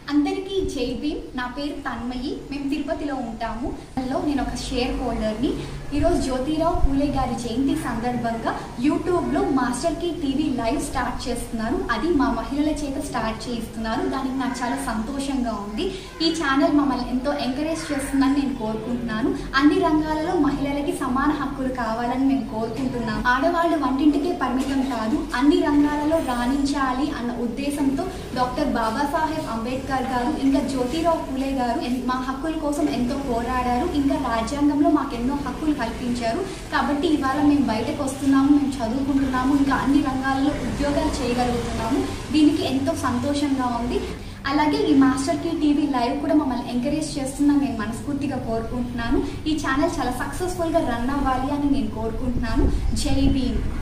అందరికీ జై భీమ్ నా పేరు తన్మయి మేము తిరుపతిలో ఉంటాము అందులో నేను ఒక షేర్ హోల్డర్ని ఈరోజు జ్యోతిరావు పూలే గారి జయంతి సందర్భంగా యూట్యూబ్లో మాస్టర్ కి టీవీ లైవ్ స్టార్ట్ చేస్తున్నారు అది మా మహిళల చేత స్టార్ట్ చేయిస్తున్నారు దానికి నాకు చాలా సంతోషంగా ఉంది ఈ ఛానల్ మమ్మల్ని ఎంతో ఎంకరేజ్ చేస్తుందని నేను కోరుకుంటున్నాను అన్ని రంగాలలో మహిళలకి సమాన హక్కులు కావాలని మేము కోరుకుంటున్నాం ఆడవాళ్ళు వంటింటికే పరిమితం కాదు అన్ని రంగాలలో రాణించాలి అన్న ఉద్దేశంతో డాక్టర్ బాబాసాహెబ్ అంబేద్కర్ గారు ఇంకా జ్యోతిరావు పూలే గారు ఎన్- మా హక్కుల కోసం ఎంతో పోరాడారు ఇంకా రాజ్యాంగంలో మాకు ఎన్నో హక్కులు కల్పించారు కాబట్టి ఇవాళ మేము బయటకు వస్తున్నాము మేము చదువుకుంటున్నాము ఇంకా అన్ని రంగాలలో ఉద్యోగాలు చేయగలుగుతున్నాము దీనికి ఎంతో సంతోషంగా ఉంది అలాగే ఈ మాస్టర్ కి టీవీ లైవ్ కూడా మమ్మల్ని ఎంకరేజ్ చేస్తుందని నేను మనస్ఫూర్తిగా కోరుకుంటున్నాను ఈ ఛానల్ చాలా సక్సెస్ఫుల్గా రన్ అవ్వాలి అని నేను కోరుకుంటున్నాను జై భీమ్